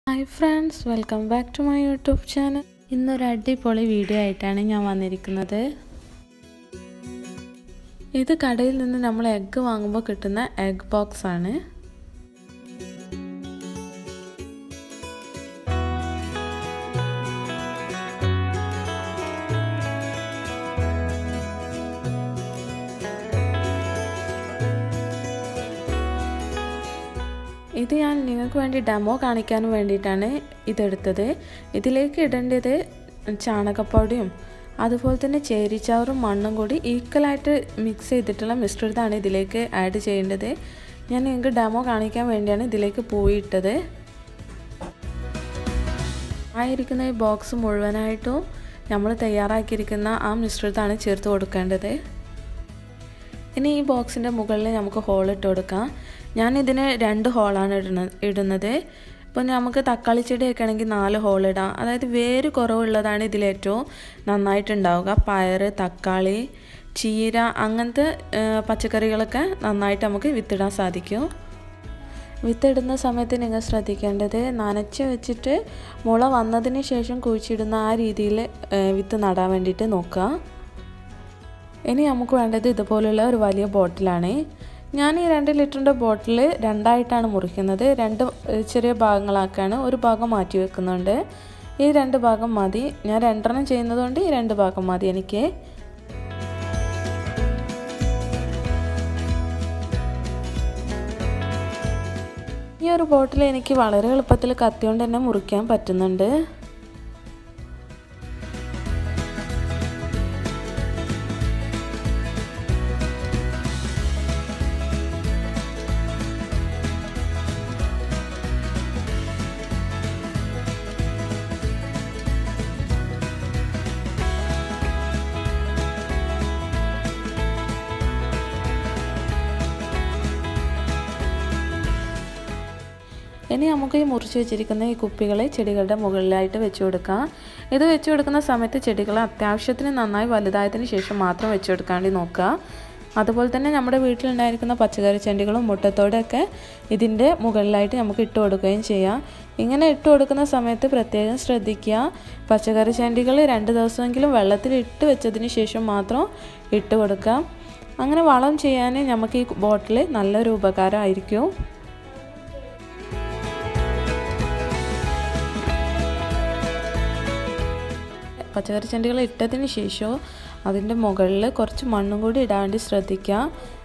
hi friends welcome back to my YouTube channel ഇന്നൊരു അടിപൊളി video ആയിട്ടാണ് ഞാൻ വന്നിരിക്കുന്നത് ഇത് കടയിൽ നിന്ന് നമ്മൾ എഗ്ഗ് വാങ്ങുമ്പോൾ കിട്ടുന്ന എഗ് ബോക്സ് ആണ് ഇത് ഞാൻ നിങ്ങൾക്ക് വേണ്ടി ഡെമോ കാണിക്കാൻ വേണ്ടിയിട്ടാണ് ഇതെടുത്തത് ഇതിലേക്ക് ഇടേണ്ടത് ചാണകപ്പൊടിയും അതുപോലെ തന്നെ ചേരിച്ചാറും മണ്ണും കൂടി ഈക്വലായിട്ട് മിക്സ് ചെയ്തിട്ടുള്ള മിശ്രിതമാണ് ഇതിലേക്ക് ആഡ് ചെയ്യേണ്ടത് ഞാൻ നിങ്ങൾക്ക് ഡെമോ കാണിക്കാൻ വേണ്ടിയാണ് ഇതിലേക്ക് പോയിട്ടത് ആയിരിക്കുന്ന ഈ ബോക്സ് മുഴുവനായിട്ടും നമ്മൾ തയ്യാറാക്കിയിരിക്കുന്ന ആ മിശ്രിതമാണ് ചേർത്ത് കൊടുക്കേണ്ടത് ഇനി ഈ ബോക്സിൻ്റെ മുകളിൽ നമുക്ക് ഹോൾ ഇട്ട് കൊടുക്കാം ഞാൻ ഇതിന് രണ്ട് ഹോളാണ് ഇടുന്ന ഇടുന്നത് ഇപ്പോൾ നമുക്ക് തക്കാളി ചെടിയൊക്കെ ആണെങ്കിൽ നാല് ഹോൾ ഇടാം അതായത് വേര് കുറവുള്ളതാണ് ഇതിലേറ്റവും നന്നായിട്ടുണ്ടാവുക പയർ തക്കാളി ചീര അങ്ങനത്തെ പച്ചക്കറികളൊക്കെ നന്നായിട്ട് നമുക്ക് വിത്തിടാൻ സാധിക്കും വിത്തിടുന്ന സമയത്ത് നിങ്ങൾ ശ്രദ്ധിക്കേണ്ടത് നനച്ച് വെച്ചിട്ട് മുള വന്നതിന് ശേഷം കുഴിച്ചിടുന്ന ആ രീതിയിൽ വിത്ത് നടാൻ വേണ്ടിയിട്ട് നോക്കുക ഇനി നമുക്ക് വേണ്ടത് ഇതുപോലുള്ള ഒരു വലിയ ബോട്ടിലാണ് ഞാൻ ഈ രണ്ട് ലിറ്ററിൻ്റെ ബോട്ടിൽ രണ്ടായിട്ടാണ് മുറിക്കുന്നത് രണ്ട് ചെറിയ ഭാഗങ്ങളാക്കാണ് ഒരു ഭാഗം മാറ്റി വെക്കുന്നുണ്ട് ഈ രണ്ട് ഭാഗം മതി ഞാൻ രണ്ടെണ്ണം ചെയ്യുന്നതുകൊണ്ട് ഈ രണ്ട് ഭാഗം മതി എനിക്ക് ഈ ഒരു ബോട്ടിൽ എനിക്ക് വളരെ എളുപ്പത്തിൽ കത്തിയോണ്ട് തന്നെ മുറിക്കാൻ പറ്റുന്നുണ്ട് ഇനി നമുക്ക് ഈ മുറിച്ച് വെച്ചിരിക്കുന്ന ഈ കുപ്പികളെ ചെടികളുടെ മുകളിലായിട്ട് വെച്ച് കൊടുക്കാം ഇത് വെച്ച് കൊടുക്കുന്ന സമയത്ത് ചെടികൾ അത്യാവശ്യത്തിന് നന്നായി വലുതായതിനു ശേഷം മാത്രം വെച്ച് കൊടുക്കാൻ വേണ്ടി നോക്കുക അതുപോലെ തന്നെ നമ്മുടെ വീട്ടിലുണ്ടായിരിക്കുന്ന പച്ചക്കറി ചെടികളും മുട്ടത്തോടെയൊക്കെ ഇതിൻ്റെ മുകളിലായിട്ട് നമുക്ക് ഇട്ട് കൊടുക്കുകയും ചെയ്യാം ഇങ്ങനെ ഇട്ട് കൊടുക്കുന്ന സമയത്ത് പ്രത്യേകം ശ്രദ്ധിക്കുക പച്ചക്കറി ചെടികൾ രണ്ട് ദിവസമെങ്കിലും വെള്ളത്തിൽ ഇട്ട് വെച്ചതിന് ശേഷം മാത്രം ഇട്ട് കൊടുക്കാം അങ്ങനെ വളം ചെയ്യാൻ നമുക്ക് ഈ ബോട്ടിൽ നല്ലൊരു ഉപകാരമായിരിക്കും പച്ചക്കറി ചെടികൾ ഇട്ടതിന് ശേഷം അതിൻ്റെ മുകളിൽ കുറച്ച് മണ്ണും കൂടി ഇടാൻ വേണ്ടി ശ്രദ്ധിക്കുക